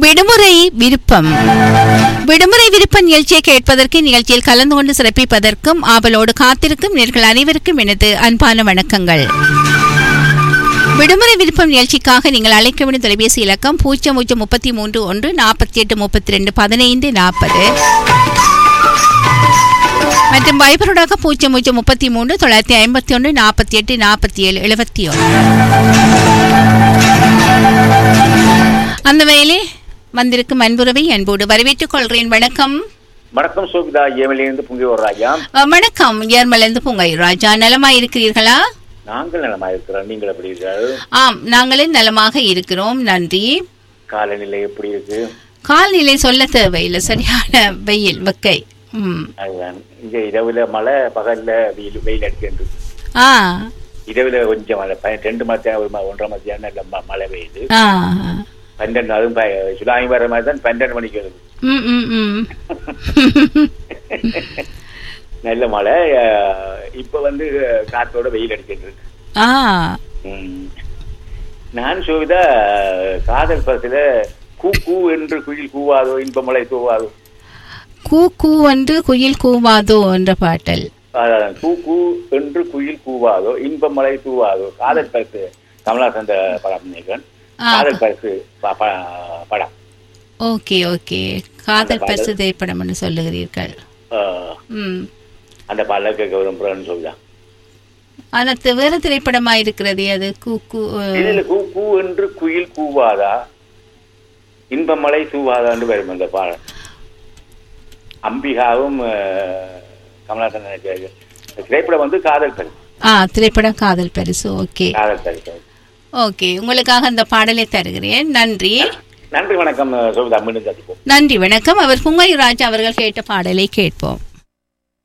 விடுமுறை விருப்பம் விடுமுறை விருப்ப நிகழ்ச்சியை கேட்பதற்கு நிகழ்ச்சியில் கலந்து கொண்டு சிறப்பிப்பதற்கும் ஆவலோடு காத்திருக்கும் நேர்கள் அனைவருக்கும் எனது அன்பான வணக்கங்கள் விடுமுறை விருப்பம் நிகழ்ச்சிக்காக நீங்கள் அழைக்க வேண்டிய தொலைபேசி இலக்கம் பூஜ்ஜியம் பூஜ்ஜியம் முப்பத்தி மூன்று ஒன்று நாற்பத்தி எட்டு முப்பத்தி ரெண்டு பதினைந்து நாற்பது மற்றும் வைபரோடாக பூஜ்ஜியம் பூஜ்ஜியம் முப்பத்தி மூன்று தொள்ளாயிரத்தி ஐம்பத்தி ஒன்று நாற்பத்தி எட்டு நாற்பத்தி ஏழு எழுபத்தி ஒன்று அந்த வேலை வந்திருக்கும் அன்புறவை அன்போடு வரவேற்றுக் கொள்கிறேன் வணக்கம் வணக்கம் சோபிதா ஏமலிருந்து புங்கி ஒரு ராஜா அஹ், வணக்கம் ஏர்மலேந்து பூங்கை ராஜா நலமா இருக்கிறீர்களா நாங்கள் நலமா இருக்கிறோம் நீங்கள் எப்படி இருக்கிறார்கள் ஆம் நாங்களே நலமாக இருக்கிறோம் நன்றி காலநிலை எப்படி இருக்கு கால்நிலை சொல்ல தேவையில்லை சரியான வெயில் வெக்கை ம் அதுதான் இங்க இரவுல மழை பகல்ல வெயில் வெயில் அடிக்கின்றது ஆ இரவுல கொஞ்சம் மழை ப- ரெண்டு மத்தியானம் ஒரு ம- ஒன்றரை மத்தியானம் நல்ல ம- மழை பெய்யுது ஆ பன்னெண்டு அதுவும் ப- சுலாமி வர மாதிரி தான் பன்னெண்டு மணிக்கு வருது ம் ம் ம் நல்ல மழை அஹ், இப்ப வந்து அஹ், காத்தோட வெயில் அடிக்கின்றது ஆ ம். நான் சோபிதா காதல் படத்துல கூ கூ என்று குயில் கூவாதோ இன்பமலை தூவாதோ கூ கூ என்று குயில் கூவாதோ என்ற பாட்டல் அதான், கூ கூ என்று குயில் கூவாதோ இன்பமலை தூவாதோ காதல் பரிசு கமலாசன் படம் நினைக்கிறேன் ஆ. காதல் பரிசு ப- ப- படம் ஓகே ஓகே காதல் பரிசு திரைப்படம் என்று சொல்லுகிறீர்கள் அஹ், ம் அந்த பாடல கேட்க விரும்புறேன்னு சொல்லுதான் ஆனா தி- வேற திரைப்படமா இருக்கிறது அது கூ கூ அஹ், இதுல கூ கூ என்று குயில் கூவாதா இன்பமலை தூவாதான்னு வரும் அந்த பாடல் அம்பிகாவும் அஹ், கமலாசன் நினைக்கிறாரு இந்த திரைப்படம் வந்து காதல் பரிசு ஆ திரைப்படம் காதல் பரிசு ஓகே காதல் பரிசு ஓகே உங்களுக்காக அந்த பாடலை தருகிறேன் நன்றி நன்றி வணக்கம் சோபிதா மீண்டும் சந்திப்போம் நன்றி வணக்கம் அவர் புங்கை ராஜா அவர்கள் கேட்ட பாடலை கேட்போம்